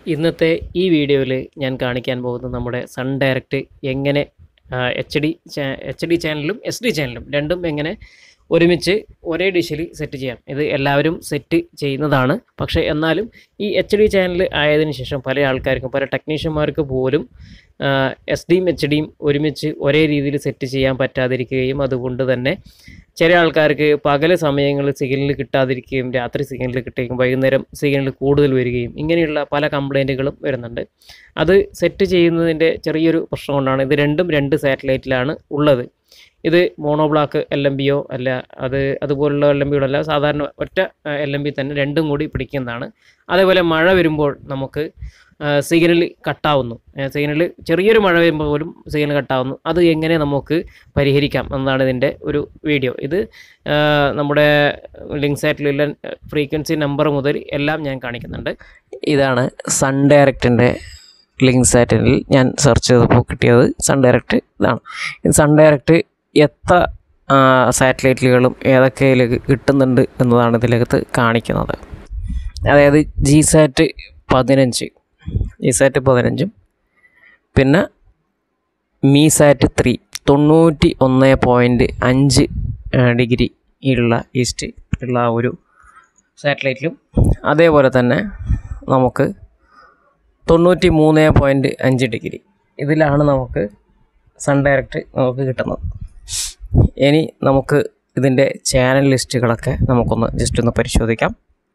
ഇന്നത്തെ ഈ വീഡിയോയിൽ ഞാൻ കാണിക്കാൻ പോകുന്നത് നമ്മുടെ സൺ ഡയറക്റ്റ് എങ്ങനെ എച്ച് ഡി എച്ച് ഡി ചാനലും എസ് ഡി ചാനലും രണ്ടും എങ്ങനെ ഒരുമിച്ച് ഒരേ ഡിഷിൽ സെറ്റ് ചെയ്യാം ഇത് എല്ലാവരും സെറ്റ് ചെയ്യുന്നതാണ് പക്ഷേ എന്നാലും ഈ എച്ച് ഡി ചാനൽ ആയതിനു ശേഷം പല ആൾക്കാർക്കും പല ടെക്നീഷ്യന്മാർക്ക് പോലും എസ് ഡിയും എച്ച് ഡിയും ഒരുമിച്ച് ഒരേ രീതിയിൽ സെറ്റ് ചെയ്യാൻ പറ്റാതിരിക്കുകയും അതുകൊണ്ട് തന്നെ ചില ആൾക്കാർക്ക് പകല സമയങ്ങളിൽ സിഗ്നൽ കിട്ടാതിരിക്കുകയും രാത്രി സിഗ്നൽ കിട്ടുകയും വൈകുന്നേരം സിഗ്നൽ കൂടുതൽ വരികയും ഇങ്ങനെയുള്ള പല കംപ്ലൈൻറ്റുകളും വരുന്നുണ്ട് അത് സെറ്റ് ചെയ്യുന്നതിൻ്റെ ചെറിയൊരു പ്രശ്നം കൊണ്ടാണ് ഇത് രണ്ടും രണ്ട് സാറ്റലൈറ്റിലാണ് ഉള്ളത് ഇത് മോണോബ്ലാക്ക് എൽ എം ബിയോ അല്ല അത് അതുപോലുള്ള എൽ എം ബികളല്ല സാധാരണ ഒറ്റ എൽ എം ബി തന്നെ രണ്ടും കൂടി പിടിക്കുന്നതാണ് അതേപോലെ മഴ വരുമ്പോൾ നമുക്ക് സിഗ്നൽ കട്ടാവുന്നു സിഗ്നൽ ചെറിയൊരു മഴ വരുമ്പോൾ പോലും സിഗ്നൽ കട്ടാവുന്നു അത് എങ്ങനെ നമുക്ക് പരിഹരിക്കാം എന്നതാണ് ഇതിൻ്റെ ഒരു വീഡിയോ ഇത് ആ, നമ്മുടെ ലിങ്ക് സാറ്റിലുള്ള ഫ്രീക്വൻസി നമ്പർ മുതൽ എല്ലാം ഞാൻ കാണിക്കുന്നുണ്ട് ഇതാണ് സൺ ഡയറക്റ്റിൻ്റെ ലിങ്ക് സാറ്റിൽ ഞാൻ സെർച്ച് ചെയ്തപ്പോൾ കിട്ടിയത് സൺ ഡയറക്റ്റ് ഇതാണ് ഇത് സൺ ഡയറക്റ്റ് എത്ര സാറ്റലൈറ്റുകളും ഏതൊക്കെയിലേക്ക് കിട്ടുന്നുണ്ട് എന്നതാണ് ഇതിനകത്ത് കാണിക്കുന്നത് അതായത് ജി സാറ്റ് പതിനഞ്ച് ജി സാറ്റ് പതിനഞ്ചും പിന്നെ മീ സാറ്റ് ത്രീ തൊണ്ണൂറ്റി ഒന്ന് പോയിൻറ്റ് അഞ്ച് ഡിഗ്രി ഉള്ള ഈസ്റ്റ് ഉള്ള ആ ഒരു സാറ്റലൈറ്റിലും അതേപോലെ തന്നെ നമുക്ക് തൊണ്ണൂറ്റി മൂന്ന് പോയിൻറ്റ് അഞ്ച് ഡിഗ്രി ഇതിലാണ് നമുക്ക് സൺ ഡയറക്റ്റ് നമുക്ക് കിട്ടുന്നത് ഇനി നമുക്ക് ഇതിൻ്റെ ചാനൽ ലിസ്റ്റുകളൊക്കെ നമുക്കൊന്ന് ജസ്റ്റ് ഒന്ന് പരിശോധിക്കാം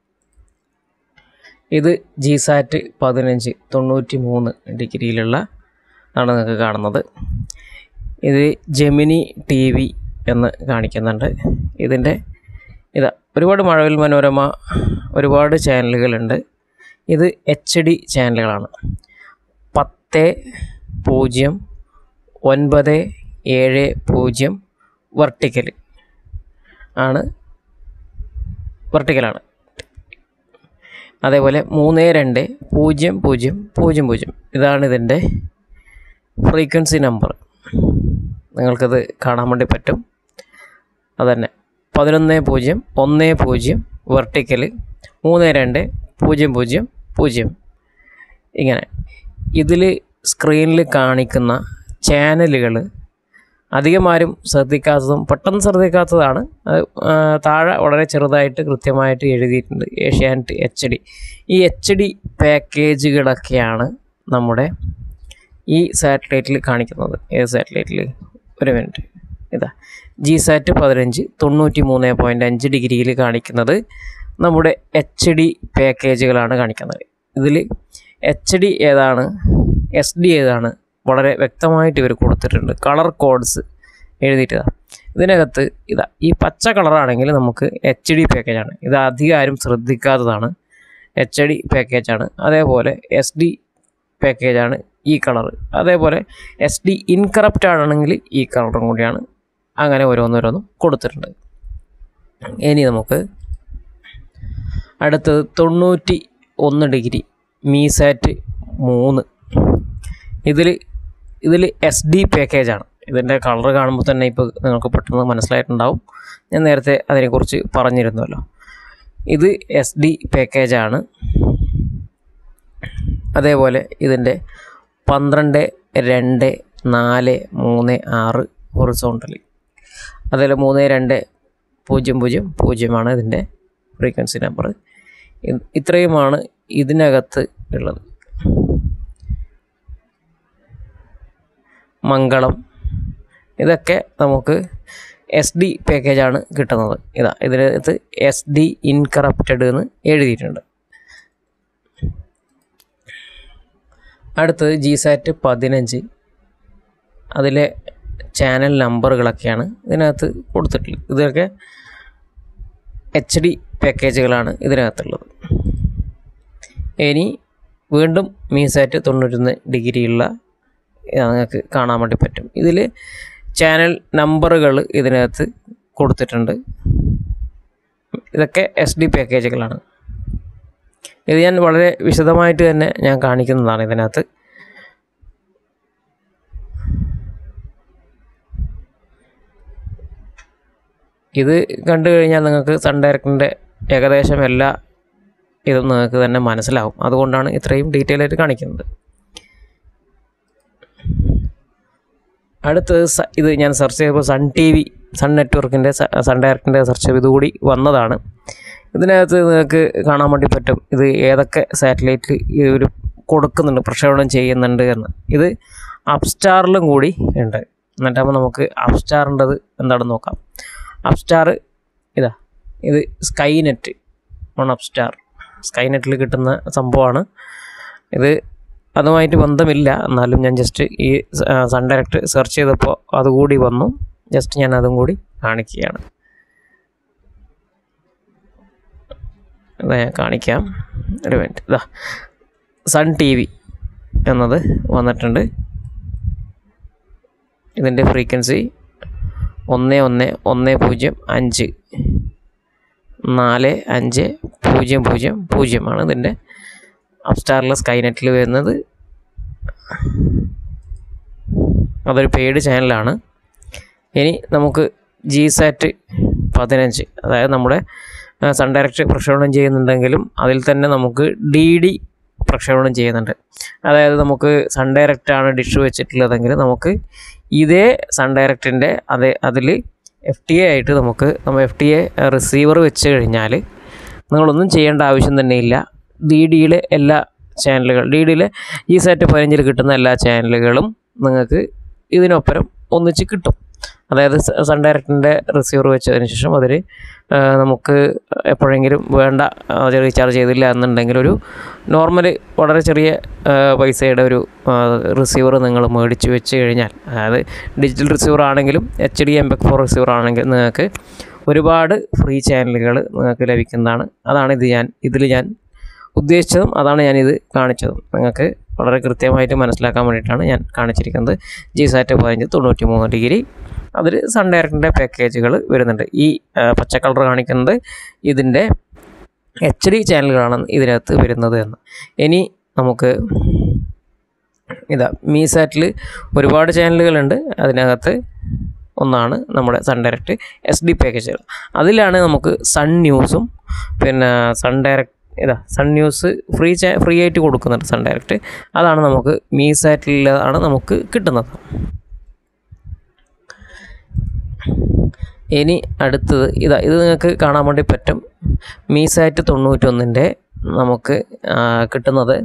ഇത് ജി സാറ്റ് പതിനഞ്ച് തൊണ്ണൂറ്റി മൂന്ന് ഡിഗ്രിയിലുള്ള ആണ് നിങ്ങൾക്ക് കാണുന്നത് ഇത് ജെമിനി ടി വി എന്ന് കാണിക്കുന്നുണ്ട് ഇതിൻ്റെ ഇതാ ഒരുപാട് മഴവിൽ മനോരമ ഒരുപാട് ചാനലുകളുണ്ട് ഇത് എച്ച് ഡി ചാനലുകളാണ് പത്ത് പൂജ്യം ഒൻപത് ഏഴ് പൂജ്യം വെർട്ടിക്കൽ ആണ് വെർട്ടിക്കലാണ് അതേപോലെ മൂന്ന് രണ്ട് പൂജ്യം പൂജ്യം പൂജ്യം പൂജ്യം ഇതാണ് ഇതിൻ്റെ ഫ്രീക്വൻസി നമ്പർ നിങ്ങൾക്കത് കാണാൻ വേണ്ടി പറ്റും അതന്നെ പതിനൊന്ന് പൂജ്യം ഒന്ന് പൂജ്യം വെർട്ടിക്കൽ മൂന്ന് രണ്ട് പൂജ്യം പൂജ്യം പൂജ്യം ഇങ്ങനെ ഇതിൽ സ്ക്രീനിൽ കാണിക്കുന്ന ചാനലുകൾ അധികമാരും ശ്രദ്ധിക്കാത്തതും പെട്ടെന്ന് ശ്രദ്ധിക്കാത്തതാണ് അത് ആ, താഴെ വളരെ ചെറുതായിട്ട് കൃത്യമായിട്ട് എഴുതിയിട്ടുണ്ട് ഏഷ്യാനെറ്റ് എച്ച് ഡി ഈ എച്ച് ഡി പാക്കേജുകളൊക്കെയാണ് നമ്മുടെ ഈ സാറ്റലൈറ്റിൽ കാണിക്കുന്നത് ഏത് സാറ്റലൈറ്റിൽ ഒരു മിനിറ്റ് ഇതാ ജി സാറ്റ് പതിനഞ്ച് തൊണ്ണൂറ്റി മൂന്ന് പോയിൻറ്റ് അഞ്ച് ഡിഗ്രിയിൽ കാണിക്കുന്നത് നമ്മുടെ എച്ച് ഡി പാക്കേജുകളാണ് കാണിക്കുന്നത് ഇതിൽ എച്ച് ഡി ഏതാണ് എസ് ഡി ഏതാണ് വളരെ വ്യക്തമായിട്ട് ഇവർ കൊടുത്തിട്ടുണ്ട് കളർ കോഡ്സ് എഴുതിയിട്ടതാ ഇതിനകത്ത് ഇതാ ഈ പച്ച കളറാണെങ്കിൽ നമുക്ക് എച്ച് ഡി പാക്കേജാണ് ഇത് അധികം ആരും ശ്രദ്ധിക്കാത്തതാണ് എച്ച് ഡി പാക്കേജാണ് അതേപോലെ എസ് ഡി പാക്കേജാണ് ഈ കളർ അതേപോലെ എസ് ഡി ഇൻകറപ്റ്റ് ആണെങ്കിൽ ഈ കളറും കൂടിയാണ് അങ്ങനെ ഓരോന്നോരോന്നും കൊടുത്തിട്ടുണ്ട് ഇനി നമുക്ക് അടുത്തത് തൊണ്ണൂറ്റി ഒന്ന് ഡിഗ്രി മീസാറ്റ് മൂന്ന് ഇതിൽ ഇതിൽ എസ് ഡി പാക്കേജാണ് ഇതിൻ്റെ കളർ കാണുമ്പോൾ തന്നെ ഇപ്പോൾ നിങ്ങൾക്ക് പെട്ടെന്ന് മനസ്സിലായിട്ടുണ്ടാവും ഞാൻ നേരത്തെ അതിനെക്കുറിച്ച് പറഞ്ഞിരുന്നല്ലോ ഇത് എസ് ഡി പാക്കേജാണ് അതേപോലെ ഇതിൻ്റെ പന്ത്രണ്ട് രണ്ട് നാല് മൂന്ന് ആറ് ഹൊറിസോണ്ടൽ അതേപോലെ മൂന്ന് രണ്ട് പൂജ്യം പൂജ്യം പൂജ്യമാണ് ഇതിൻ്റെ ഫ്രീക്വൻസി നമ്പർ ഇത്രയുമാണ് ഇതിനകത്ത് ഉള്ളത് മംഗളം ഇതൊക്കെ നമുക്ക് എസ് ഡി പാക്കേജാണ് കിട്ടുന്നത് ഇതാ ഇതിനകത്ത് എസ് ഡി ഇൻകറപ്റ്റഡ് എന്ന് എഴുതിയിട്ടുണ്ട് അടുത്തത് ജി സാറ്റ് പതിനഞ്ച് അതിലെ ചാനൽ നമ്പറുകളൊക്കെയാണ് ഇതിനകത്ത് കൊടുത്തിട്ടുള്ളത് ഇതൊക്കെ എച്ച് ഡി പാക്കേജുകളാണ് ഇതിനകത്തുള്ളത് ഇനി വീണ്ടും മീസാറ്റ് തൊണ്ണൂറ്റൊന്ന് ഡിഗ്രിയുള്ള നിങ്ങൾക്ക് കാണാൻ വേണ്ടി പറ്റും ഇതിൽ ചാനൽ നമ്പറുകൾ ഇതിനകത്ത് കൊടുത്തിട്ടുണ്ട് ഇതൊക്കെ എസ് ഡി പാക്കേജുകളാണ് ഇത് ഞാൻ വളരെ വിശദമായിട്ട് തന്നെ ഞാൻ കാണിക്കുന്നതാണ് ഇതിനകത്ത് ഇത് കണ്ടു കഴിഞ്ഞാൽ നിങ്ങൾക്ക് സൺ ഡയറക്റ്റിൻ്റെ ഏകദേശം എല്ലാ ഇത് നിങ്ങൾക്ക് തന്നെ മനസ്സിലാവും അതുകൊണ്ടാണ് ഇത്രയും ഡീറ്റെയിൽ ആയിട്ട് കാണിക്കുന്നത് അടുത്തത് സ- ഇത് ഞാൻ സെർച്ച് ചെയ്തപ്പോൾ സൺ ടി വി സൺ നെറ്റ്വർക്കിൻ്റെ സൺ ഡയറക്റ്റിൻ്റെ സെർച്ച് ചെയ്ത് ഇതുകൂടി വന്നതാണ് ഇതിനകത്ത് നിങ്ങൾക്ക് കാണാൻ വേണ്ടി പറ്റും ഇത് ഏതൊക്കെ സാറ്റലൈറ്റിൽ ഇവർ കൊടുക്കുന്നുണ്ട് പ്രക്ഷേപണം ചെയ്യുന്നുണ്ട് എന്ന് ഇത് അപ്സ്റ്റാറിലും കൂടി ഉണ്ട് എന്നിട്ടാകുമ്പോൾ നമുക്ക് അപ്സ്റ്റാറിൻ്റെത് എന്താണെന്ന് നോക്കാം അപ്സ്റ്റാർ ഇതാ ഇത് Sky Net on Apstar Sky നെറ്റിൽ കിട്ടുന്ന സംഭവമാണ് ഇത് അതുമായിട്ട് ബന്ധമില്ല എന്നാലും ഞാൻ ജസ്റ്റ് ഈ സൺ ഡയറക്റ്റ് സെർച്ച് ചെയ്തപ്പോൾ അതുകൂടി വന്നു ജസ്റ്റ് ഞാൻ അതും കൂടി കാണിക്കുകയാണ് ഇതാ ഞാൻ കാണിക്കാം ഒരു മിനിറ്റ് ഇതാ സൺ ടി വി എന്നത് വന്നിട്ടുണ്ട് ഇതിൻ്റെ ഫ്രീക്വൻസി ഒന്ന് ഒന്ന് ഒന്ന് പൂജ്യം അഞ്ച് നാല് അഞ്ച് പൂജ്യം പൂജ്യം പൂജ്യമാണ് ഇതിൻ്റെ അപ്സ്റ്റാറിലെ സ്കൈനെറ്റിൽ വരുന്നത് അതൊരു പെയ്ഡ് ചാനലാണ് ഇനി നമുക്ക് ജി സാറ്റ് പതിനഞ്ച് അതായത് നമ്മുടെ ആ, സൺ ഡയറക്റ്റ് പ്രക്ഷേപണം ചെയ്യുന്നുണ്ടെങ്കിലും അതിൽ തന്നെ നമുക്ക് ഡി ഡി പ്രക്ഷേപണം ചെയ്യുന്നുണ്ട് അതായത് നമുക്ക് സൺ ഡയറക്റ്റ് ആണ് ഡിഷ് വെച്ചിട്ടുള്ളതെങ്കിൽ നമുക്ക് ഇതേ സൺ ഡയറക്റ്റിൻ്റെ അതേ അതിൽ എഫ് ടി എ ആയിട്ട് നമുക്ക് നമ്മൾ എഫ് ടി എ റിസീവർ വെച്ച് കഴിഞ്ഞാൽ നിങ്ങളൊന്നും ചെയ്യേണ്ട ആവശ്യം തന്നെയില്ല ഡി ഡിയിലെ എല്ലാ ചാനലുകൾ ഡി ഡിയിലെ ഈ സെറ്റ് പതിനഞ്ചിൽ കിട്ടുന്ന എല്ലാ ചാനലുകളും നിങ്ങൾക്ക് ഇതിനൊപ്പരം ഒന്നിച്ച് കിട്ടും അതായത് സ- സൺ ഡയറക്റ്റിൻ്റെ റിസീവർ വെച്ചതിന് ശേഷം അതിൽ നമുക്ക് എപ്പോഴെങ്കിലും വേണ്ട അത് റീചാർജ് ചെയ്തില്ല എന്നുണ്ടെങ്കിൽ ഒരു നോർമൽ വളരെ ചെറിയ ആ, പൈസയുടെ ഒരു റിസീവർ നിങ്ങൾ മേടിച്ച് വെച്ച് കഴിഞ്ഞാൽ അതായത് ഡിജിറ്റൽ റിസീവർ ആണെങ്കിലും H D MPEG four receiver ആണെങ്കിലും നിങ്ങൾക്ക് ഒരുപാട് ഫ്രീ ചാനലുകൾ നിങ്ങൾക്ക് ലഭിക്കുന്നതാണ് അതാണ് ഇത് ഞാൻ ഇതിൽ ഞാൻ ഉദ്ദേശിച്ചതും അതാണ് ഞാനിത് കാണിച്ചതും നിങ്ങൾക്ക് വളരെ കൃത്യമായിട്ട് മനസ്സിലാക്കാൻ വേണ്ടിയിട്ടാണ് ഞാൻ കാണിച്ചിരിക്കുന്നത് ജി സാറ്റ് പതിനഞ്ച് തൊണ്ണൂറ്റി മൂന്ന് ഡിഗ്രി അതിൽ സൺ ഡയറക്റ്റിൻ്റെ പാക്കേജുകൾ വരുന്നുണ്ട് ഈ ആ, പച്ച കളർ കാണിക്കുന്നത് ഇതിൻ്റെ എച്ച് ഡി ചാനലുകളാണ് ഇതിനകത്ത് വരുന്നത് എന്ന് ഇനി നമുക്ക് ഇതാ മീ സാറ്റിൽ ഒരുപാട് ചാനലുകളുണ്ട് അതിനകത്ത് ഒന്നാണ് നമ്മുടെ സൺ ഡയറക്റ്റ് എസ് ഡി പാക്കേജുകൾ അതിലാണ് നമുക്ക് സൺ ന്യൂസും പിന്നെ സൺ ഡയറക്റ്റ് ഇതാ സൺ ന്യൂസ് ഫ്രീ ചാ ഫ്രീ ആയിട്ട് കൊടുക്കുന്നുണ്ട് സൺ ഡയറക്റ്റ് അതാണ് നമുക്ക് മീ സാറ്റിലാണ് നമുക്ക് കിട്ടുന്നത് ഇനി അടുത്തത് ഇതാ ഇത് നിങ്ങൾക്ക് കാണാൻ വേണ്ടി പറ്റും മീസാറ്റ് തൊണ്ണൂറ്റൊന്നിൻ്റെ നമുക്ക് ആ, കിട്ടുന്നത്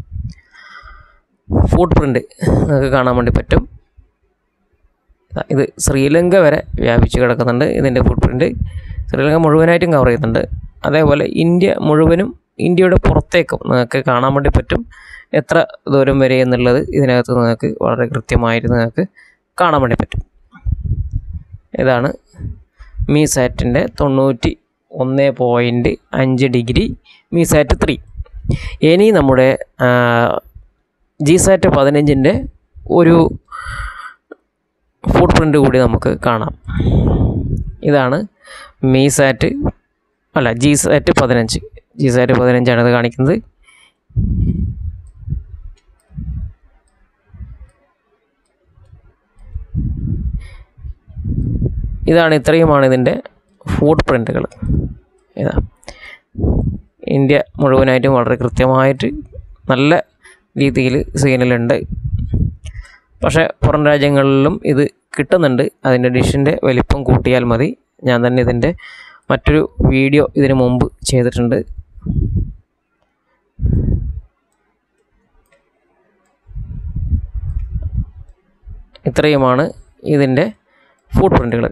ഫുട് പ്രിൻ്റ് നിങ്ങൾക്ക് കാണാൻ വേണ്ടി പറ്റും ദാ ഇത് ശ്രീലങ്ക വരെ വ്യാപിച്ച് കിടക്കുന്നുണ്ട് ഇതിൻ്റെ ഫുട് പ്രിൻ്റ് ശ്രീലങ്ക മുഴുവനായിട്ടും കവർ ചെയ്യുന്നുണ്ട് അതേപോലെ ഇന്ത്യ മുഴുവനും ഇന്ത്യയുടെ പുറത്തേക്കും നിങ്ങൾക്ക് കാണാൻ വേണ്ടി പറ്റും എത്ര ദൂരം വരെ എന്നുള്ളത് ഇതിനകത്ത് നിങ്ങൾക്ക് വളരെ കൃത്യമായിട്ട് നിങ്ങൾക്ക് കാണാൻ വേണ്ടി പറ്റും ഇതാണ് മീസാറ്റിൻ്റെ തൊണ്ണൂറ്റി ഒന്ന് പോയിൻറ്റ് അഞ്ച് ഡിഗ്രി മീസാറ്റ് ത്രീ ഇനി നമ്മുടെ ജി സാറ്റ് പതിനഞ്ചിൻ്റെ ഒരു ഫുട് പ്രിൻ്റ് കൂടി നമുക്ക് കാണാം ഇതാണ് മീസാറ്റ് അല്ല ജി സാറ്റ് പതിനഞ്ച് ജി സാറ്റ് പതിനഞ്ചാണ് ഇത് കാണിക്കുന്നത് ഇതാണ് ഇത്രയുമാണ് ഇതിൻ്റെ ഫുട് പ്രിൻ്റുകൾ ഇതാ ഇന്ത്യ മുഴുവനായിട്ടും വളരെ കൃത്യമായിട്ട് നല്ല രീതിയിൽ സീനിലുണ്ട് പക്ഷേ പുറം രാജ്യങ്ങളിലും ഇത് കിട്ടുന്നുണ്ട് അതിൻ്റെ ഡിഷിൻ്റെ വലിപ്പം കൂട്ടിയാൽ മതി ഞാൻ തന്നെ ഇതിൻ്റെ മറ്റൊരു വീഡിയോ ഇതിനു മുമ്പ് ചെയ്തിട്ടുണ്ട് ഇത്രയുമാണ് ഇതിൻ്റെ ഫുട് പ്രിൻ്റുകൾ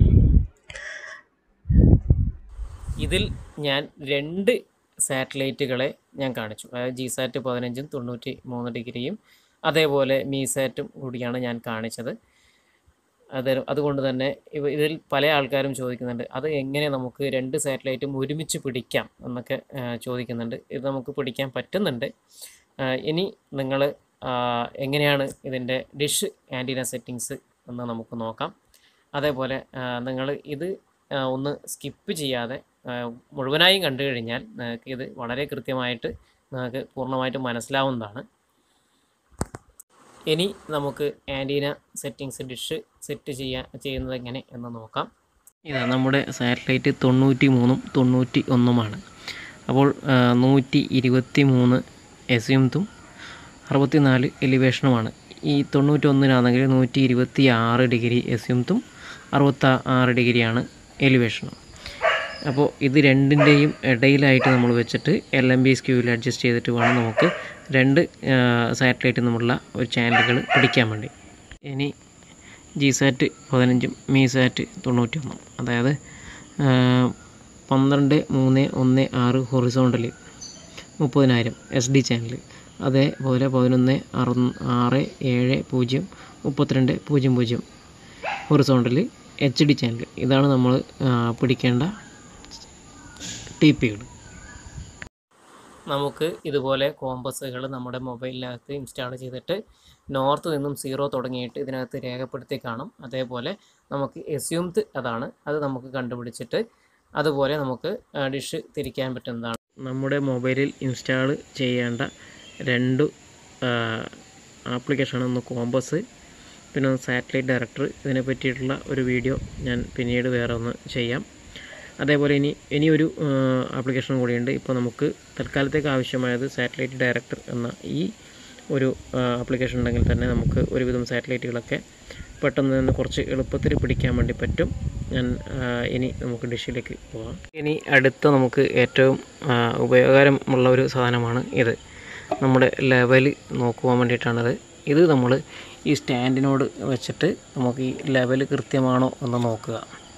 ഇതിൽ ഞാൻ രണ്ട് സാറ്റലൈറ്റുകളെ ഞാൻ കാണിച്ചു അതായത് ജി സാറ്റ് പതിനഞ്ചും തൊണ്ണൂറ്റി മൂന്ന് ഡിഗ്രിയും അതേപോലെ മീസാറ്റും കൂടിയാണ് ഞാൻ കാണിച്ചത് അത് അതുകൊണ്ട് തന്നെ ഇവ ഇതിൽ പല ആൾക്കാരും ചോദിക്കുന്നുണ്ട് അത് എങ്ങനെ നമുക്ക് രണ്ട് സാറ്റലൈറ്റും ഒരുമിച്ച് പിടിക്കാം എന്നൊക്കെ ആ, ചോദിക്കുന്നുണ്ട് ഇത് നമുക്ക് പിടിക്കാൻ പറ്റുന്നുണ്ട് ആ, ഇനി നിങ്ങൾ എങ്ങനെയാണ് ഇതിൻ്റെ ഡിഷ് ആൻറ്റീന സെറ്റിങ്സ് എന്ന് നമുക്ക് നോക്കാം അതേപോലെ നിങ്ങൾ ഇത് ആ, ഒന്ന് സ്കിപ്പ് ചെയ്യാതെ ആ, മുഴുവനായും കണ്ടു കഴിഞ്ഞാൽ നിങ്ങൾക്ക് ഇത് വളരെ കൃത്യമായിട്ട് നിങ്ങൾക്ക് പൂർണ്ണമായിട്ട് മനസ്സിലാവുന്നതാണ് ഇനി നമുക്ക് ആൻറ്റീന സെറ്റിങ്സ് ഡിഷ് സെറ്റ് ചെയ്യാൻ ചെയ്യുന്നത് എങ്ങനെ എന്ന് നോക്കാം ഇതാ നമ്മുടെ സാറ്റലൈറ്റ് തൊണ്ണൂറ്റി മൂന്നും തൊണ്ണൂറ്റി ഒന്നുമാണ് അപ്പോൾ നൂറ്റി ഇരുപത്തി മൂന്ന് എസ്യൂംത്തും അറുപത്തിനാല് എലിവേഷനുമാണ് ഈ തൊണ്ണൂറ്റൊന്നിനാണെങ്കിൽ നൂറ്റി ഇരുപത്തി ആറ് ഡിഗ്രി എസ്യൂംത്തും അറുപത്തി ആറ് ഡിഗ്രിയാണ് എലിവേഷനും അപ്പോൾ ഇത് രണ്ടിൻ്റെയും ഇടയിലായിട്ട് നമ്മൾ വെച്ചിട്ട് എൽ എം ബി സ്ക്യൂവിൽ അഡ്ജസ്റ്റ് ചെയ്തിട്ട് വേണം നമുക്ക് രണ്ട് സാറ്റലൈറ്റ് തമ്മിലുള്ള ഒരു ചാനലുകൾ പിടിക്കാൻ വേണ്ടി ഇനി ജി സാറ്റ് പതിനഞ്ചും മീ സാറ്റ് തൊണ്ണൂറ്റൊന്നും അതായത് ആ, പന്ത്രണ്ട് മൂന്ന് ഒന്ന് ആറ് ഹൊറിസോണ്ടൽ മുപ്പതിനായിരം എസ് ഡി ചാനൽ അതേപോലെ പതിനൊന്ന് അറു ആറ് ഏഴ് പൂജ്യം മുപ്പത്തിരണ്ട് പൂജ്യം പൂജ്യം ഹൊറിസോണ്ടൽ എച്ച് ഡി ചാനൽ ഇതാണ് നമ്മൾ ആ, പിടിക്കേണ്ട ടി പികൾ നമുക്ക് ഇതുപോലെ കോമ്പസുകൾ നമ്മുടെ മൊബൈലിനകത്ത് ഇൻസ്റ്റാൾ ചെയ്തിട്ട് നോർത്ത് നിന്നും സീറോ തുടങ്ങിയിട്ട് ഇതിനകത്ത് രേഖപ്പെടുത്തി കാണും അതേപോലെ നമുക്ക് എസ്യൂംത്ത് അതാണ് അത് നമുക്ക് കണ്ടുപിടിച്ചിട്ട് അതുപോലെ നമുക്ക് ഡിഷ് തിരിക്കാൻ പറ്റുന്നതാണ് നമ്മുടെ മൊബൈലിൽ ഇൻസ്റ്റാൾ ചെയ്യേണ്ട രണ്ട് ആപ്ലിക്കേഷനാണ് ഒന്ന് കോമ്പസ് പിന്നെ ഒന്ന് സാറ്റലൈറ്റ് ഡയറക്ടർ ഇതിനെ പറ്റിയിട്ടുള്ള ഒരു വീഡിയോ ഞാൻ പിന്നീട് വേറെ ഒന്ന് ചെയ്യാം അതേപോലെ ഇനി ഇനിയൊരു ആപ്ലിക്കേഷൻ കൂടിയുണ്ട് ഇപ്പോൾ നമുക്ക് തൽക്കാലത്തേക്ക് ആവശ്യമായത് സാറ്റലൈറ്റ് ഡയറക്ടർ എന്ന ഈ ഒരു ആപ്ലിക്കേഷൻ ഉണ്ടെങ്കിൽ തന്നെ നമുക്ക് ഒരുവിധം സാറ്റലൈറ്റുകളൊക്കെ പെട്ടെന്ന് തന്നെ കുറച്ച് എളുപ്പത്തിൽ പിടിക്കാൻ വേണ്ടി പറ്റും ഞാൻ ആ, ഇനി നമുക്ക് ഡിഷിലേക്ക് പോകാം ഇനി അടുത്ത നമുക്ക് ഏറ്റവും ആ, ഉപയോഗകരമുള്ള ഒരു സാധനമാണ് ഇത് നമ്മുടെ ലെവൽ നോക്കുവാൻ വേണ്ടിയിട്ടാണിത് ഇത് നമ്മൾ ഈ സ്റ്റാൻഡിനോട് വെച്ചിട്ട് നമുക്ക് ഈ ലെവൽ കൃത്യമാണോ എന്ന് നോക്കുക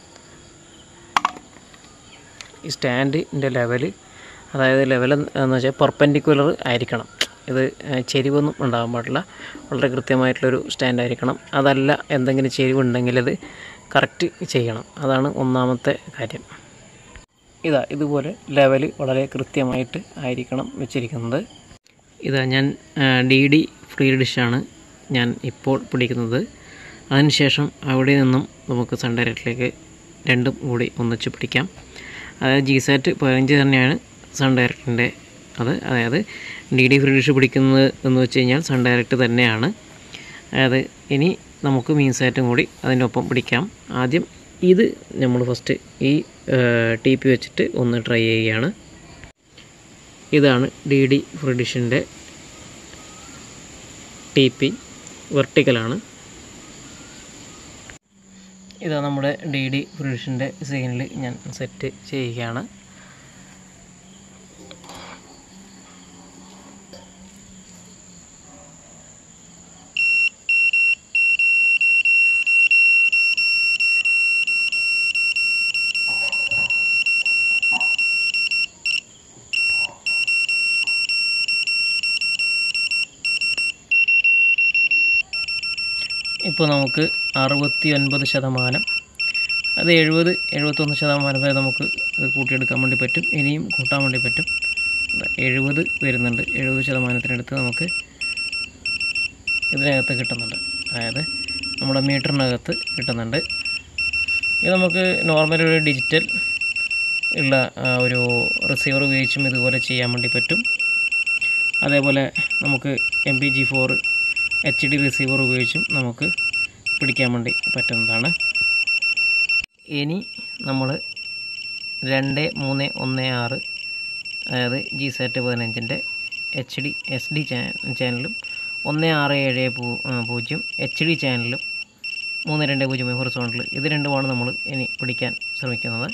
ഈ സ്റ്റാൻഡിൻ്റെ ലെവൽ അതായത് ലെവൽ എന്ന് വെച്ചാൽ പെർപെൻഡിക്കുലർ ആയിരിക്കണം ഇത് ഏഹ്, ചെരിവൊന്നും ഉണ്ടാകാൻ പാടില്ല വളരെ കൃത്യമായിട്ടുള്ളൊരു സ്റ്റാൻഡ് ആയിരിക്കണം അതല്ല എന്തെങ്കിലും ചെരിവുണ്ടെങ്കിൽ അത് കറക്റ്റ് ചെയ്യണം അതാണ് ഒന്നാമത്തെ കാര്യം ഇതാ ഇതുപോലെ ലെവൽ വളരെ കൃത്യമായിട്ട് ആയിരിക്കണം വെച്ചിരിക്കുന്നത് ഇതാ ഞാൻ ഡി ഡി ഫ്രീ ഡിഷാണ് ഞാൻ ഇപ്പോൾ പിടിക്കുന്നത് അതിനുശേഷം അവിടെ നിന്നും നമുക്ക് സൺ ഡയറക്റ്റിലേക്ക് രണ്ടും കൂടി ഒന്നിച്ച് പിടിക്കാം അതായത് ജി സാറ്റ് പതിനഞ്ച് തന്നെയാണ് സൺ ഡയറക്റ്റിൻ്റെ അത് അതായത് ഡി ഡി ഫ്രീ ഡിഷ് പിടിക്കുന്നത് എന്ന് വെച്ച് കഴിഞ്ഞാൽ സൺ ഡയറക്റ്റ് തന്നെയാണ് അതായത് ഇനി നമുക്ക് മീൻ സാറ്റും കൂടി അതിൻ്റെ ഒപ്പം പിടിക്കാം ആദ്യം ഇത് നമ്മൾ ഫസ്റ്റ് ഈ ടി പി വെച്ചിട്ട് ഒന്ന് ട്രൈ ചെയ്യുകയാണ് ഇതാണ് ഡി ഡി ഫ്രീ ഡിഷിൻ്റെ ടി പി വെർട്ടിക്കലാണ് ഇതാ നമ്മുടെ ഡി ഡി ഫ്രിഡിഷിൻ്റെ സീനിൽ ഞാൻ സെറ്റ് ചെയ്യുകയാണ് ഇപ്പോൾ നമുക്ക് അറുപത്തി ഒൻപത് ശതമാനം അത് എഴുപത് എഴുപത്തൊന്ന് ശതമാനം വരെ നമുക്ക് ഇത് കൂട്ടിയെടുക്കാൻ വേണ്ടി പറ്റും ഇനിയും കൂട്ടാൻ വേണ്ടി പറ്റും എഴുപത് വരുന്നുണ്ട് എഴുപത് ശതമാനത്തിനടുത്ത് നമുക്ക് ഇതിനകത്ത് കിട്ടുന്നുണ്ട് അതായത് നമ്മുടെ മീറ്ററിനകത്ത് കിട്ടുന്നുണ്ട് ഇത് നമുക്ക് നോർമൽ ഒരു ഡിജിറ്റൽ ഉള്ള ആ, ഒരു റിസീവർ ഉപയോഗിച്ചും ഇതുപോലെ ചെയ്യാൻ വേണ്ടി പറ്റും അതേപോലെ നമുക്ക് M P G four H D receiver ഉപയോഗിച്ചും നമുക്ക് പിടിക്കാൻ വേണ്ടി പറ്റുന്നതാണ് ഇനി നമ്മൾ രണ്ട് മൂന്ന് ഒന്ന് ആറ് അതായത് ജി സെറ്റ് പതിനഞ്ചിൻ്റെ എച്ച് ഡി എസ് ഡി ചാനലും ഒന്ന് ആറ് ഏഴ് പൂ ആ, പൂജ്യം എച്ച് ഡി ചാനലും മൂന്ന് രണ്ട് പൂജ്യം ഹൊറിസോണ്ടൽ ഇത് രണ്ടുമാണ് നമ്മൾ ഇനി പിടിക്കാൻ ശ്രമിക്കുന്നത്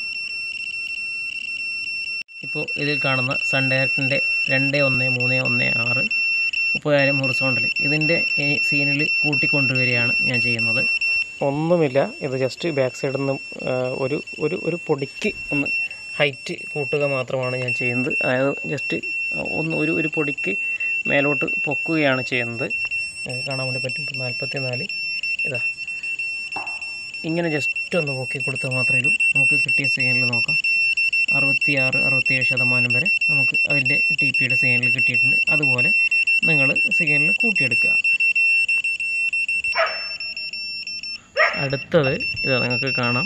ഇപ്പോൾ ഇതിൽ കാണുന്ന സൺ ഡയറക്റ്റിൻ്റെ രണ്ട് ഒന്ന് മൂന്ന് ഒന്ന് ആറ് മുപ്പതായിരം ഹൊറിസോണ്ടൽ ഇതിൻ്റെ ഈ സീനിൽ കൂട്ടിക്കൊണ്ടുവരികയാണ് ഞാൻ ചെയ്യുന്നത് ഒന്നുമില്ല ഇത് ജസ്റ്റ് ബാക്ക് സൈഡിൽ നിന്ന് ഒരു ഒരു ഒരു പൊടിക്ക് ഒന്ന് ഹൈറ്റ് കൂട്ടുക മാത്രമാണ് ഞാൻ ചെയ്യുന്നത് അതായത് ജസ്റ്റ് ഒന്ന് ഒരു ഒരു പൊടിക്ക് മേലോട്ട് പൊക്കുകയാണ് ചെയ്യുന്നത് നിങ്ങൾക്ക് കാണാൻ വേണ്ടി പറ്റും ഇപ്പോൾ നാൽപ്പത്തി നാല് ഇതാ ഇങ്ങനെ ജസ്റ്റ് ഒന്ന് പൊക്കി കൊടുത്താൽ മാത്രമേ ഉള്ളൂ നമുക്ക് കിട്ടിയ സീനിൽ നോക്കാം അറുപത്തിയാറ് അറുപത്തിയേഴ് ശതമാനം വരെ നമുക്ക് അതിൻ്റെ ടി പിയുടെ സീനിൽ കിട്ടിയിട്ടുണ്ട് അതുപോലെ നിങ്ങൾ സീനിൽ കൂട്ടിയെടുക്കുക അടുത്തത് ഇതാ നിങ്ങൾക്ക് കാണാം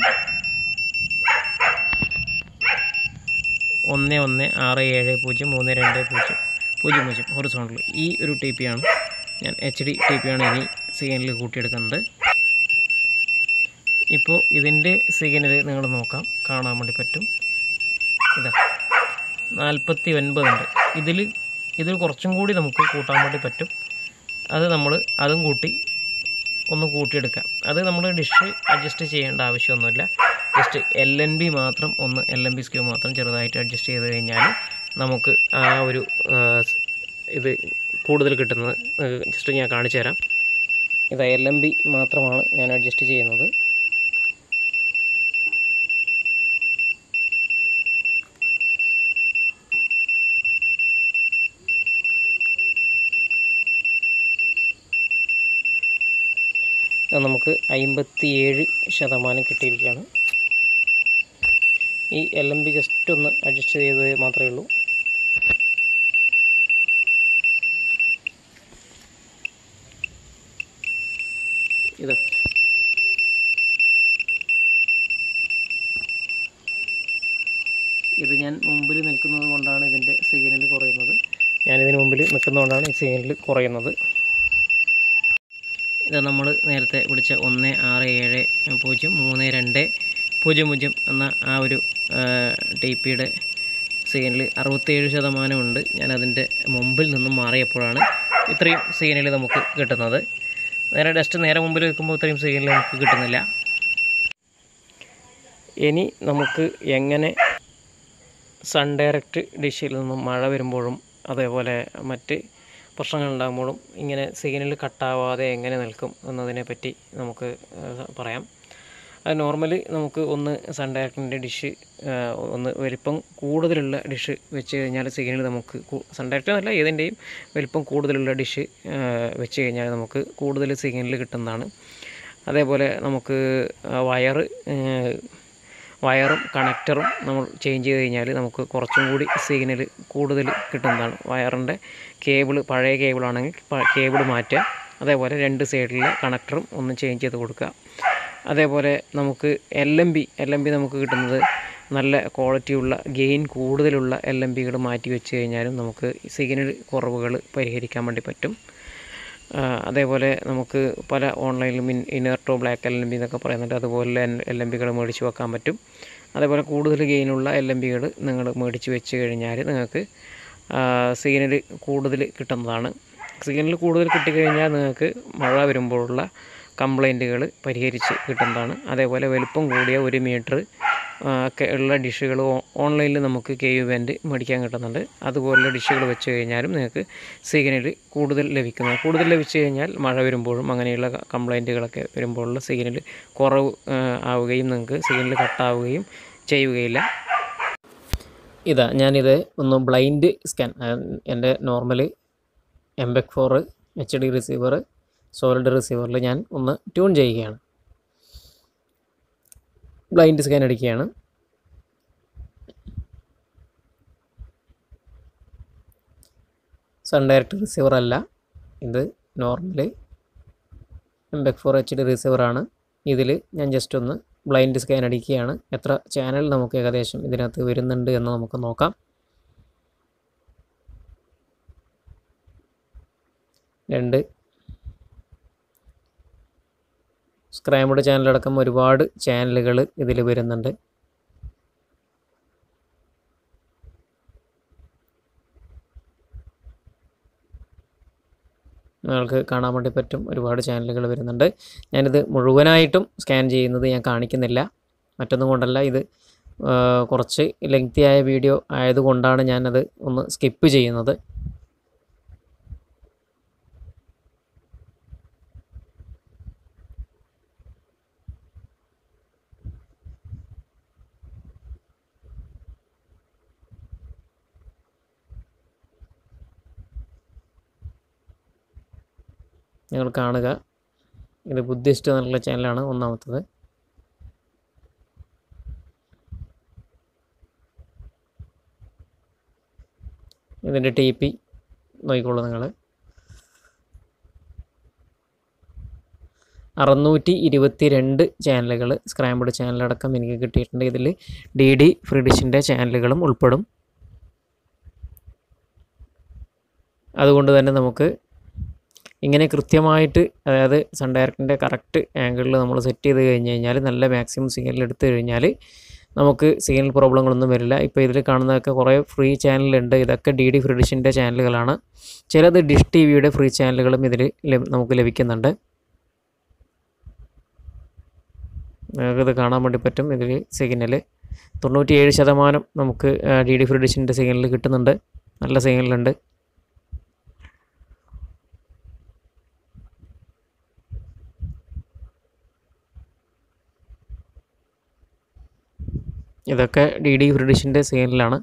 ഒന്ന് ഒന്ന് ആറ് ഏഴ് പൂജ്യം മൂന്ന് രണ്ട് പൂജ്യം പൂജ്യം പൂജ്യം ഹൊറിസോണ്ടൽ ഈ ഒരു ടി പി ആണ് ഞാൻ എച്ച് ഡി ടി പി ആണ് ഇനി സിഗ്നലിൽ കൂട്ടിയെടുക്കുന്നത് ഇപ്പോൾ ഇതിൻ്റെ സിഗ്നൽ നിങ്ങൾ നോക്കാം കാണാൻ വേണ്ടി പറ്റും ഇതാ നാൽപ്പത്തി ഒൻപതുണ്ട് ഇതിൽ ഇതിൽ കുറച്ചും കൂടി നമുക്ക് കൂട്ടാൻ വേണ്ടി പറ്റും അത് നമ്മൾ അതും കൂട്ടി ഒന്ന് കൂട്ടിയെടുക്കാം അത് നമ്മൾ ഡിഷ് അഡ്ജസ്റ്റ് ചെയ്യേണ്ട ആവശ്യമൊന്നുമില്ല ജസ്റ്റ് എൽ എൻ ബി മാത്രം ഒന്ന് എൽ എൻ ബി സ്ക്യൂ മാത്രം ചെറുതായിട്ട് അഡ്ജസ്റ്റ് ചെയ്ത് കഴിഞ്ഞാൽ നമുക്ക് ആ ഒരു ആ, ഇത് കൂടുതൽ കിട്ടുന്നത് ജസ്റ്റ് ഞാൻ കാണിച്ചു തരാം ഇത് എൽ എം ബി മാത്രമാണ് ഞാൻ അഡ്ജസ്റ്റ് ചെയ്യുന്നത് അത് നമുക്ക് അമ്പത്തിയേഴ് ശതമാനം കിട്ടിയിരിക്കുകയാണ് ഈ എൽ എം ബി ജസ്റ്റ് ഒന്ന് അഡ്ജസ്റ്റ് ചെയ്തത് മാത്രമേ ഉള്ളൂ ഇത് ഇത് ഞാൻ മുമ്പിൽ നിൽക്കുന്നത് കൊണ്ടാണ് ഇതിൻ്റെ സിഗ്നൽ കുറയുന്നത് ഞാനിതിന് മുമ്പിൽ നിൽക്കുന്നതുകൊണ്ടാണ് ഈ സിഗ്നൽ കുറയുന്നത് ഇത് നമ്മൾ നേരത്തെ വിളിച്ച ഒന്ന് ആറ് ഏഴ് പൂജ്യം മൂന്ന് രണ്ട് പൂജ്യം പൂജ്യം എന്ന ആ ഒരു ടി പിയുടെ സിഗ്നൽ അറുപത്തേഴ് ശതമാനമുണ്ട് ഞാൻ അതിൻ്റെ മുമ്പിൽ നിന്നും മാറിയപ്പോഴാണ് ഇത്രയും സിഗ്നൽ നമുക്ക് കിട്ടുന്നത് നേരെ ജസ്റ്റ് നേരെ മുമ്പിൽ വെക്കുമ്പോൾ ഇത്രയും സിഗ്നൽ നമുക്ക് കിട്ടുന്നില്ല ഇനി നമുക്ക് എങ്ങനെ സൺ ഡയറക്റ്റ് ഡിഷിൽ നിന്നും മഴ വരുമ്പോഴും അതേപോലെ മറ്റ് പ്രശ്നങ്ങൾ ഉണ്ടാകുമ്പോഴും ഇങ്ങനെ സിഗ്നൽ കട്ടാവാതെ എങ്ങനെ നിൽക്കും എന്നതിനെ പറ്റി നമുക്ക് ഏഹ്, പറയാം അത് നോർമലി നമുക്ക് ഒന്ന് സൺ ഡയറക്റ്റിൻ്റെ ഡിഷ് ഒന്ന് വലിപ്പം കൂടുതലുള്ള ഡിഷ് വെച്ച് കഴിഞ്ഞാൽ സിഗ്നൽ നമുക്ക് സൺ ഡയറക്റ്റ് എന്നല്ല ഏതിൻ്റെയും വലിപ്പം കൂടുതലുള്ള ഡിഷ് വെച്ച് കഴിഞ്ഞാൽ നമുക്ക് കൂടുതൽ സിഗ്നൽ കിട്ടുന്നതാണ് അതേപോലെ നമുക്ക് വയറ് വയറും കണക്ടറും നമ്മൾ ചേഞ്ച് ചെയ്ത് കഴിഞ്ഞാൽ നമുക്ക് കുറച്ചും കൂടി സിഗ്നൽ കൂടുതൽ കിട്ടുന്നതാണ് വയറിൻ്റെ കേബിൾ പഴയ കേബിളാണെങ്കിൽ കേബിൾ മാറ്റുക അതേപോലെ രണ്ട് സൈഡിലെ കണക്ടറും ഒന്ന് ചേഞ്ച് ചെയ്ത് കൊടുക്കുക അതേപോലെ നമുക്ക് L M B L M B നമുക്ക് കിട്ടുന്നത് നല്ല ക്വാളിറ്റിയുള്ള ഗെയിൻ കൂടുതലുള്ള എൽ എം ബികൾ മാറ്റി വെച്ച് കഴിഞ്ഞാലും നമുക്ക് സിഗ്നൽ കുറവുകൾ പരിഹരിക്കാൻ വേണ്ടി പറ്റും ആ, അതേപോലെ നമുക്ക് പല ഓൺലൈനിലും in Inverto black L M B എന്നൊക്കെ പറയുന്നുണ്ട് അതുപോലെ എൽ എം ബികൾ മേടിച്ച് വെക്കാൻ പറ്റും അതേപോലെ കൂടുതൽ ഗെയിനുള്ള എൽ എം ബികൾ നിങ്ങൾ മേടിച്ച് വെച്ച് കഴിഞ്ഞാൽ നിങ്ങൾക്ക് സിഗ്നൽ കൂടുതൽ കിട്ടുന്നതാണ് സിഗ്നൽ കൂടുതൽ കിട്ടിക്കഴിഞ്ഞാൽ നിങ്ങൾക്ക് മഴ വരുമ്പോഴുള്ള കംപ്ലൈൻറ്റുകൾ പരിഹരിച്ച് കിട്ടുന്നതാണ് അതേപോലെ വലുപ്പം കൂടിയ ഒരു മീറ്റർ ഒക്കെ ഉള്ള ഡിഷുകൾ ഓൺലൈനിൽ നമുക്ക് കെ യു ബാൻഡ് മേടിക്കാൻ കിട്ടുന്നുണ്ട് അതുപോലുള്ള ഡിഷുകൾ വെച്ച് കഴിഞ്ഞാലും നിങ്ങൾക്ക് സിഗ്നൽ കൂടുതൽ ലഭിക്കുന്നത് കൂടുതൽ ലഭിച്ചു കഴിഞ്ഞാൽ മഴ വരുമ്പോഴും അങ്ങനെയുള്ള കംപ്ലൈൻറ്റുകളൊക്കെ വരുമ്പോഴുള്ള സിഗ്നൽ കുറവ് ആ, ആവുകയും നിങ്ങൾക്ക് സിഗ്നൽ കട്ടാവുകയും ചെയ്യുകയില്ല ഇതാ ഞാനിത് ഒന്ന് ബ്ലൈൻഡ് സ്കാൻ എൻ്റെ normal MPEG four H D receiver solid റിസീവറിൽ ഞാൻ ഒന്ന് ട്യൂൺ ചെയ്യുകയാണ് ബ്ലൈൻഡ് സ്കാൻ അടിക്കുകയാണ് സൺ ഡയറക്റ്റ് റിസീവർ അല്ല ഇത് normal MPEG four H D റിസീവറാണ് ഇതിൽ ഞാൻ ജസ്റ്റ് ഒന്ന് ബ്ലൈൻഡ് സ്കാൻ അടിക്കുകയാണ് എത്ര ചാനൽ നമുക്ക് ഏകദേശം ഇതിനകത്ത് വരുന്നുണ്ട് എന്ന് നമുക്ക് നോക്കാം രണ്ട് സ്ക്രാമ്പിഡ് ചാനലടക്കം ഒരുപാട് ചാനലുകൾ ഇതിൽ വരുന്നുണ്ട് നിങ്ങൾക്ക് കാണാൻ വേണ്ടി പറ്റും ഒരുപാട് ചാനലുകൾ വരുന്നുണ്ട് ഞാനിത് മുഴുവനായിട്ടും സ്കാൻ ചെയ്യുന്നത് ഞാൻ കാണിക്കുന്നില്ല മറ്റൊന്നും കൊണ്ടല്ല ഇത് ആ, കുറച്ച് ലെങ്തി ആയ വീഡിയോ ആയതുകൊണ്ടാണ് ഞാനത് ഒന്ന് സ്കിപ്പ് ചെയ്യുന്നത് നിങ്ങൾ കാണുക ഇത് ബുദ്ധിസ്റ്റ് എന്നുള്ള ചാനലാണ് ഒന്നാമത്തത് ഇതിൻ്റെ ടി പി നോക്കിക്കോളൂ നിങ്ങൾ അറുന്നൂറ്റി ഇരുപത്തി രണ്ട് ചാനലുകൾ സ്ക്രാമ്പിഡ് ചാനലടക്കം എനിക്ക് കിട്ടിയിട്ടുണ്ട് ഇതിൽ ഡി ഡി ഫ്രിഡിഷിൻ്റെ ചാനലുകളും ഉൾപ്പെടും അതുകൊണ്ട് തന്നെ നമുക്ക് ഇങ്ങനെ കൃത്യമായിട്ട് അതായത് സൺ ഡയറക്റ്റിൻ്റെ കറക്റ്റ് ആംഗിളിൽ നമ്മൾ സെറ്റ് ചെയ്ത് കഴിഞ്ഞ് കഴിഞ്ഞാൽ നല്ല മാക്സിമം സിഗ്നൽ എടുത്തു കഴിഞ്ഞാൽ നമുക്ക് സിഗ്നൽ പ്രോബ്ലങ്ങളൊന്നും വരില്ല ഇപ്പോൾ ഇതിൽ കാണുന്നതൊക്കെ കുറേ ഫ്രീ ചാനലുണ്ട് ഇതൊക്കെ ഡി ഡി ഫ്രീ ഡിഷിൻ്റെ ചാനലുകളാണ് ചിലത് ഡിഷ് ടി വിയുടെ ഫ്രീ ചാനലുകളും ഇതിൽ നമുക്ക് ലഭിക്കുന്നുണ്ട് നിങ്ങൾക്കിത് കാണാൻ വേണ്ടി പറ്റും ഇതിൽ സിഗ്നൽ തൊണ്ണൂറ്റിയേഴ് ശതമാനം നമുക്ക് ഡി ഡി ഫ്രീ ഡിഷിൻ്റെ സിഗ്നൽ കിട്ടുന്നുണ്ട് നല്ല സിഗ്നലുണ്ട് ഇതൊക്കെ ഡി ഡി ഫ്രീ ഡിഷിൻ്റെ സിഗ്നലാണ്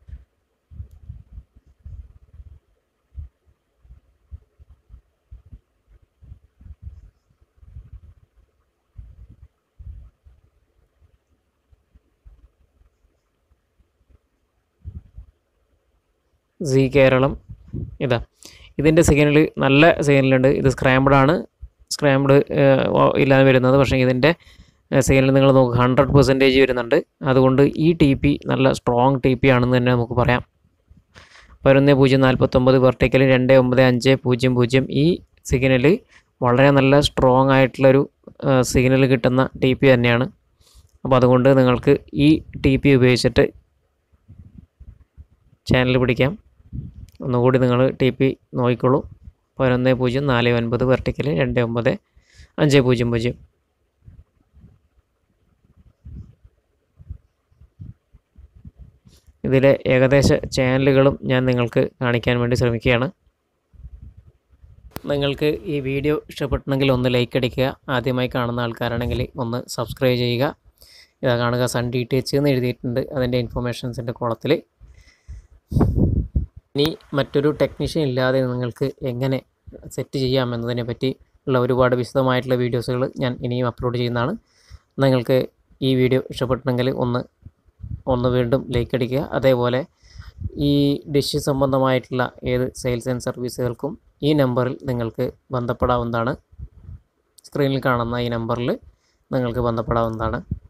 സി കേരളം ഇതാ ഇതിൻ്റെ സിഗ്നൽ നല്ല സിഗ്നലുണ്ട് ഇത് സ്ക്രാമ്പിളാണ് സ്ക്രാമ്പിഡ് ഇല്ലാതെ വരുന്നത് പക്ഷേ ഇതിൻ്റെ സിഗ്നൽ നിങ്ങൾ നോക്കുക ഹൺഡ്രഡ് പെർസെൻറ്റേജ് വരുന്നുണ്ട് അതുകൊണ്ട് ഈ ടി പി നല്ല സ്ട്രോങ് ടി പി ആണെന്ന് തന്നെ നമുക്ക് പറയാം പതിനൊന്ന് പൂജ്യം നാൽപ്പത്തൊമ്പത് വെർട്ടിക്കൽ രണ്ട് ഒമ്പത് അഞ്ച് പൂജ്യം പൂജ്യം ഈ സിഗ്നൽ വളരെ നല്ല സ്ട്രോങ് ആയിട്ടുള്ളൊരു സിഗ്നൽ കിട്ടുന്ന ടി പി തന്നെയാണ് അപ്പോൾ അതുകൊണ്ട് നിങ്ങൾക്ക് ഈ ടി പി ഉപയോഗിച്ചിട്ട് ചാനൽ പിടിക്കാം ഒന്നുകൂടി നിങ്ങൾ ടി പി നോക്കിക്കോളൂ പതിനൊന്ന് പൂജ്യം നാല് ഒൻപത് വെർട്ടിക്കൽ രണ്ട് ഒമ്പത് അഞ്ച് പൂജ്യം പൂജ്യം ഇതിലെ ഏകദേശ ചാനലുകളും ഞാൻ നിങ്ങൾക്ക് കാണിക്കാൻ വേണ്ടി ശ്രമിക്കുകയാണ് നിങ്ങൾക്ക് ഈ വീഡിയോ ഇഷ്ടപ്പെട്ടുണ്ടെങ്കിൽ ഒന്ന് ലൈക്ക് അടിക്കുക ആദ്യമായി കാണുന്ന ആൾക്കാരാണെങ്കിൽ ഒന്ന് സബ്സ്ക്രൈബ് ചെയ്യുക ഇതാ കാണുക സൺ ഡി ടി എച്ച് എന്ന് എഴുതിയിട്ടുണ്ട് അതിൻ്റെ ഇൻഫർമേഷൻസിൻ്റെ കോളത്തിൽ ഇനി മറ്റൊരു ടെക്നീഷ്യൻ ഇല്ലാതെ നിങ്ങൾക്ക് എങ്ങനെ സെറ്റ് ചെയ്യാം എന്നതിനെ പറ്റി ഉള്ള ഒരുപാട് വിശദമായിട്ടുള്ള വീഡിയോസുകൾ ഞാൻ ഇനിയും അപ്ലോഡ് ചെയ്യുന്നതാണ് നിങ്ങൾക്ക് ഈ വീഡിയോ ഇഷ്ടപ്പെട്ടുണ്ടെങ്കിൽ ഒന്ന് ഒന്ന് വീണ്ടും ലൈക്ക് അടിക്കുക അതേപോലെ ഈ ഡിഷ് സംബന്ധമായിട്ടുള്ള ഏത് സെയിൽസ് ആൻഡ് സർവീസുകൾക്കും ഈ നമ്പറിൽ നിങ്ങൾക്ക് ബന്ധപ്പെടാവുന്നതാണ് സ്ക്രീനിൽ കാണുന്ന ഈ നമ്പറിൽ നിങ്ങൾക്ക് ബന്ധപ്പെടാവുന്നതാണ്